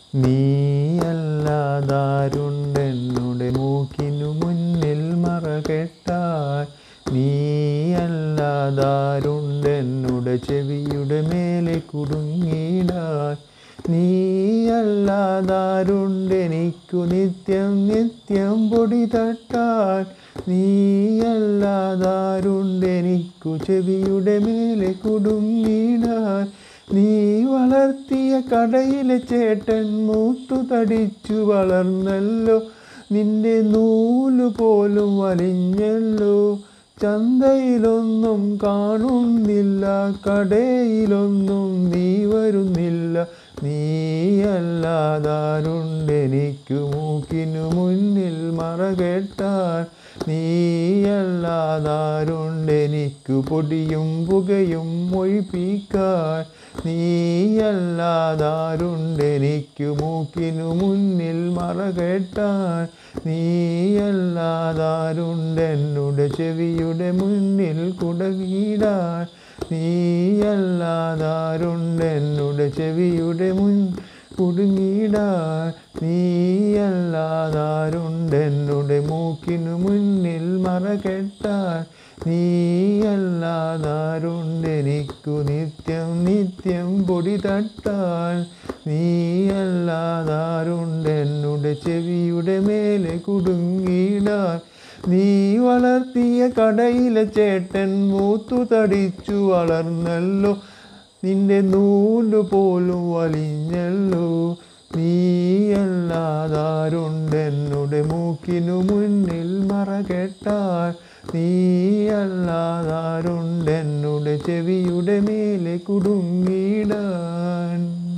നീയല്ലാതാരുണ്ടെന്നുടെ മൂക്കിനു മുന്നിൽ മറകെട്ടാൻ നീയല്ലാതാരുണ്ടെന്നുടെ ചെവിയുടെ മേലെ കുടുങ്ങിടാൻ നീയല്ലാതാരുണ്ടെനിക്കു നിത്യം നിത്യം പൊടി തട്ടാൻ നീയല്ലാതാരുണ്ടെനിക്കു ചെവിയുടെ മേലെ കുടുങ്ങിടാൻ നീ വളർത്തിയ കടയിലെ ചേട്ടൻ മൂത്തു തടിച്ചു വളർന്നല്ലോ നിന്റെ നൂല് പോലും വലിഞ്ഞല്ലോ ചന്തയിലൊന്നും കാണുന്നില്ല കടയിലൊന്നും നീ വരുന്നില്ല നീയല്ലാതാരുണ്ടെനിക്കു മൂക്കിനു മുന്നിൽ മറകെട്ടാൻ നീയല്ലാതാരുണ്ടെനിക്കു പൊടിയും പുകയും മൊഴിപ്പിക്കാൻ നീയല്ലാതാരുണ്ടെനിക്കു മൂക്കിനു മുന്നിൽ മറകെട്ടാൻ നീയല്ലാതാരുണ്ടെന്നുടെ ചെവിയുടെ മുന്നിൽ കുടവീടാൻ നീയല്ലാതാരുണ്ടെന്നുടെ ചെവിയുടെ മുൻ കുടുങ്ങിടാൻ നീയല്ലാതാരുണ്ടെന്നുടെ മൂക്കിനു മുന്നിൽ മറകെട്ടാൻ നീയല്ലാതാരുണ്ടെനിക്കു നിത്യം നിത്യം പൊടി തട്ടാൻ നീയല്ലാതാരുണ്ടെന്നുടെ ചെവിയുടെ മേലെ കുടുങ്ങിടാൻ നീ വളർത്തിയ കടയിലെ ചേട്ടൻ മൂത്തു തടിച്ചു വളർന്നല്ലോ നിന്റെ നൂല് പോലും വലിഞ്ഞല്ലോ നീയല്ലാതാരുണ്ടെന്നുടെ മൂക്കിനു മുന്നിൽ മറകെട്ടാൻ നീയല്ലാതാരുണ്ടെന്നുടെ ചെവിയുടെ മേലെ കുടുങ്ങിടാൻ